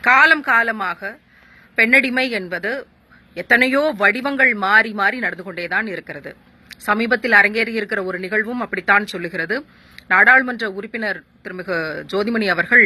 காலம் காலமாக பெண்ணடிமை என்பது எத்தனையோ வடிவங்கள் மாறி மாறி நடந்து கொண்டேதான் இருக்கிறது சமீபத்தில் அரங்கேறி இருக்கிற ஒரு நிகழ்வும் அப்படித்தான் சொல்லுகிறது நாடாளுமன்ற உறுப்பினர் திருமிகு ஜோதிமணி அவர்கள்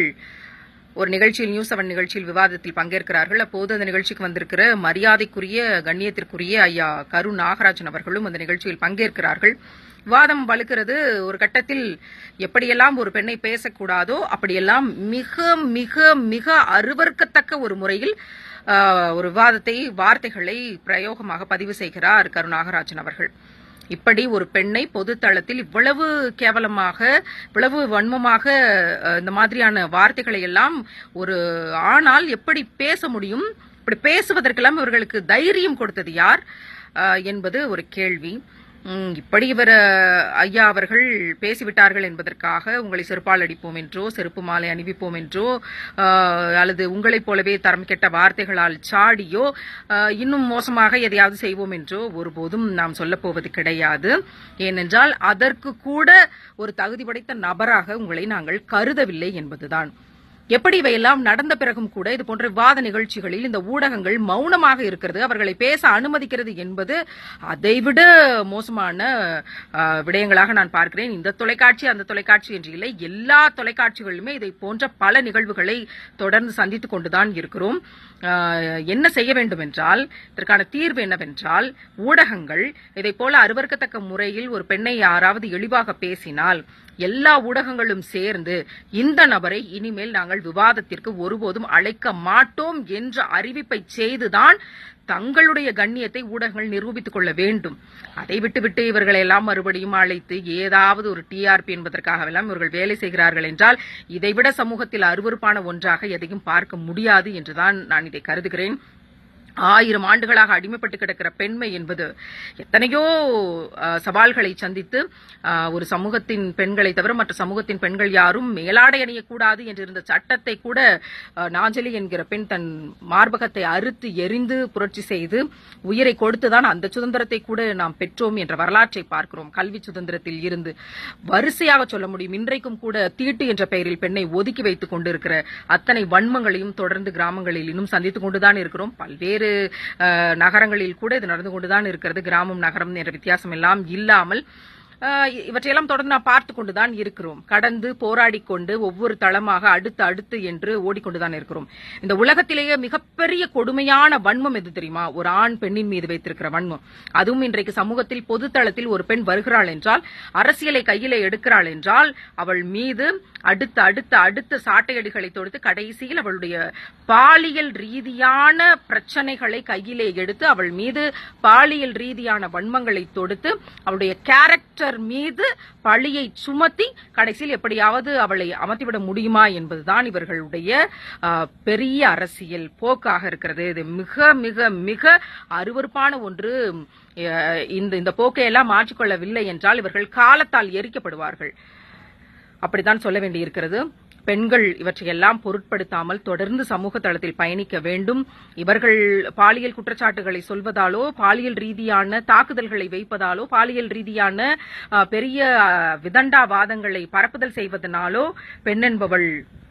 ஒரு நிகழ்ச்சியில் நியூஸ் செவன் நிகழ்ச்சியில் விவாதத்தில் பங்கேற்கிறார்கள் அப்போது அந்த நிகழ்ச்சிக்கு வந்திருக்கிற மரியாதைக்குரிய கண்ணியத்திற்குரிய ஐயா கரு நாகராஜன் அவர்களும் அந்த நிகழ்ச்சியில் பங்கேற்கிறார்கள் விவாதம் வலுக்கிறது ஒரு கட்டத்தில் எப்படியெல்லாம் ஒரு பெண்ணை பேசக்கூடாதோ அப்படியெல்லாம் மிக மிக மிக அருவருக்கத்தக்க ஒரு முறையில் ஆஹ், ஒரு விவாதத்தை வார்த்தைகளை பிரயோகமாக பதிவு செய்கிறார் கரு நாகராஜன் அவர்கள் இப்படி ஒரு பெண்ணை பொது தளத்தில் இவ்வளவு கேவலமாக இவ்வளவு வன்மமாக அஹ், இந்த மாதிரியான வார்த்தைகளை எல்லாம் ஒரு ஆணால் எப்படி பேச முடியும் இப்படி பேசுவதற்கெல்லாம் இவர்களுக்கு தைரியம் கொடுத்தது யார் அஹ், என்பது ஒரு கேள்வி உம், இப்படி இவர் அஹ், ஐயா அவர்கள் பேசிவிட்டார்கள் என்பதற்காக உங்களை செருப்பால் அடிப்போம் என்றோ செருப்பு மாலை அணிவிப்போம் என்றோ அஹ், அல்லது உங்களைப் போலவே தரம் கெட்ட வார்த்தைகளால் சாடியோ அஹ், இன்னும் மோசமாக எதையாவது செய்வோம் என்றோ ஒருபோதும் நாம் சொல்லப் போவது கிடையாது ஏனென்றால் அதற்கு கூட ஒரு தகுதி படைத்த நபராக உங்களை நாங்கள் கருதவில்லை என்பதுதான் எப்படி இவையெல்லாம் நடந்த பிறகும் கூட இது போன்ற விவாத நிகழ்ச்சிகளில் இந்த ஊடகங்கள் மௌனமாக இருக்கிறது அவர்களை பேச அனுமதிக்கிறது என்பது அதைவிட மோசமான ஆஹ், விடயங்களாக நான் பார்க்கிறேன் இந்த தொலைக்காட்சி அந்த தொலைக்காட்சி என்று இல்லை எல்லா தொலைக்காட்சிகளிலுமே இதை போன்ற பல நிகழ்வுகளை தொடர்ந்து சந்தித்துக் கொண்டுதான் இருக்கிறோம் ஆஹ், என்ன செய்ய வேண்டும் என்றால் இதற்கான தீர்வு என்னவென்றால் ஊடகங்கள் இதை போல அருவருக்கத்தக்க முறையில் ஒரு பெண்ணை யாராவது இழிவாக பேசினால் எல்லா ஊடகங்களும் சேர்ந்து இந்த நபரை இனிமேல் நாங்கள் விவாதத்திற்கு ஒருபோதும் அழைக்க மாட்டோம் என்ற அறிவிப்பை செய்துதான் தங்களுடைய கண்ணியத்தை ஊடகங்கள் நிரூபித்துக் கொள்ள வேண்டும் அதை விட்டுவிட்டு இவர்களை எல்லாம் மறுபடியும் அழைத்து ஏதாவது ஒரு டிஆர்பி என்பதற்காகவெல்லாம் இவர்கள் வேலை செய்கிறார்கள் என்றால் இதைவிட சமூகத்தில் அருவருப்பான ஒன்றாக எதையும் பார்க்க முடியாது என்றுதான் நான் இதை கருதுகிறேன் ஆயிரம் ஆண்டுகளாக அடிமைப்பட்டு கிடக்கிற பெண்மை என்பது எத்தனையோ அஹ், சவால்களை சந்தித்து அஹ், ஒரு சமூகத்தின் பெண்களை தவிர மற்ற சமூகத்தின் பெண்கள் யாரும் மேலாடை அணியக்கூடாது என்றிருந்த சட்டத்தை கூட அஹ், நாஞ்சலி என்கிற பெண் தன் மார்பகத்தை அறுத்து எரிந்து புரட்சி செய்து உயிரை கொடுத்துதான் அந்த சுதந்திரத்தை கூட நாம் பெற்றோம் என்ற வரலாற்றை பார்க்கிறோம் கல்வி சுதந்திரத்தில் இருந்து வரிசையாக சொல்ல முடியும் இன்றைக்கும் கூட தீட்டு என்ற பெயரில் பெண்ணை ஒதுக்கி வைத்துக் கொண்டிருக்கிற அத்தனை வன்மங்களையும் தொடர்ந்து கிராமங்களில் இன்னும் சந்தித்துக் கொண்டுதான் இருக்கிறோம் பல்வேறு அஹ், நகரங்களில் கூட இது நடந்து கொண்டுதான் இருக்கிறது கிராமம் நகரம் என்ற வித்தியாசம் எல்லாம் இல்லாமல் அஹ், இவற்றையெல்லாம் தொடர்ந்து நாம் பார்த்து கொண்டுதான் இருக்கிறோம் கடந்து போராடி கொண்டு ஒவ்வொரு தளமாக அடுத்து அடுத்து என்று ஓடிக்கொண்டுதான் இருக்கிறோம் இந்த உலகத்திலேயே மிகப்பெரிய கொடுமையான வன்மம் எது தெரியுமா ஒரு ஆண் பெண்ணின் மீது வைத்திருக்கிற வன்மம் அதுவும் இன்றைக்கு சமூகத்தில் பொது தளத்தில் ஒரு பெண் வருகிறாள் என்றால் அரசியலை கையிலே எடுக்கிறாள் என்றால் அவள் மீது அடுத்த அடுத்த அடுத்த சாட்டையடிகளை தொடுத்து கடைசியில் அவளுடைய பாலியல் ரீதியான பிரச்சனைகளை கையிலே எடுத்து அவள் மீது பாலியல் ரீதியான வன்மங்களை தொடுத்து அவளுடைய கேரக்டர் மீது பழியை சுமத்தி கடைசியில் எப்படியாவது அவளை அமர்த்திவிட முடியுமா என்பதுதான் இவர்களுடைய ஆ, பெரிய அரசியல் போக்காக இருக்கிறது இது மிக மிக மிக அருவருப்பான ஒன்று அஹ், இந்த இந்த போக்கை எல்லாம் மாற்றிக்கொள்ளவில்லை என்றால் இவர்கள் காலத்தால் எரிக்கப்படுவார்கள் அப்படித்தான் சொல்ல வேண்டியிருக்கிறது பெண்கள் இவற்றையெல்லாம் பொருட்படுத்தாமல் தொடர்ந்து சமூக தளத்தில் பயணிக்க வேண்டும் இவர்கள் பாலியல் குற்றச்சாட்டுகளை சொல்வதாலோ பாலியல் ரீதியான தாக்குதல்களை வைப்பதாலோ பாலியல் ரீதியான அஹ், பெரிய அஹ், விதண்டாவாதங்களை பரப்புதல் செய்வதனாலோ பெண் என்பவள்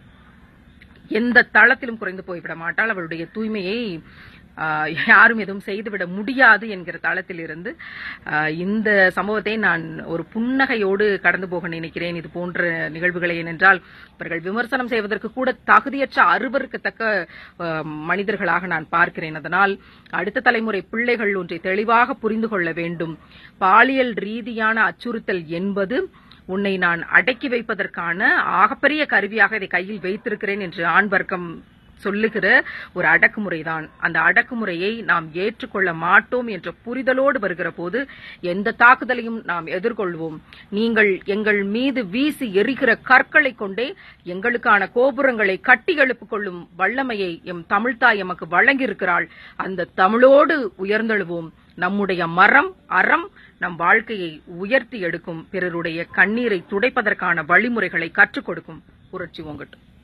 எந்த தளத்திலும் குறைந்து போய்விட மாட்டாள் அவளுடைய தூய்மையை ஆஹ், யாரும் எதுவும் செய்துவிட முடியாது என்கிற தளத்தில் இருந்து ஆஹ், இந்த சம்பவத்தை நான் ஒரு புன்னகையோடு கடந்து போக நினைக்கிறேன் இது போன்ற நிகழ்வுகளை ஏனென்றால் இவர்கள் விமர்சனம் செய்வதற்கு கூட தகுதியற்ற அருவருக்கத்தக்க ஆஹ், மனிதர்களாக நான் பார்க்கிறேன் அதனால் அடுத்த தலைமுறை பிள்ளைகள் ஒன்றை தெளிவாக புரிந்து கொள்ள வேண்டும் பாலியல் ரீதியான அச்சுறுத்தல் என்பது உன்னை நான் அடக்கி வைப்பதற்கான ஆகப்பெரிய கருவியாக இதை கையில் வைத்திருக்கிறேன் என்று ஆண் வர்க்கம் சொல்லுகிற ஒரு அடக்குமுறைதான் அந்த அடக்குமுறையை நாம் ஏற்றுக்கொள்ள மாட்டோம் என்ற புரிதலோடு வருகிற போது எந்த தாக்குதலையும் நாம் எதிர்கொள்வோம் நீங்கள் எங்கள் மீது வீசி எரிகிற கற்களை கொண்டே எங்களுக்கான கோபுரங்களை கட்டி எழுப்பிக் கொள்ளும் வல்லமையை எம் தமிழ்தாய் எமக்கு வழங்கியிருக்கிறாள் அந்த தமிழோடு உயர்ந்தெழுவோம் நம்முடைய மரம் அறம் நம் வாழ்க்கையை உயர்த்தி எடுக்கும் பிறருடைய கண்ணீரை துடைப்பதற்கான வழிமுறைகளை கற்றுக் கொடுக்கும் புரட்சி ஓங்கட்டும்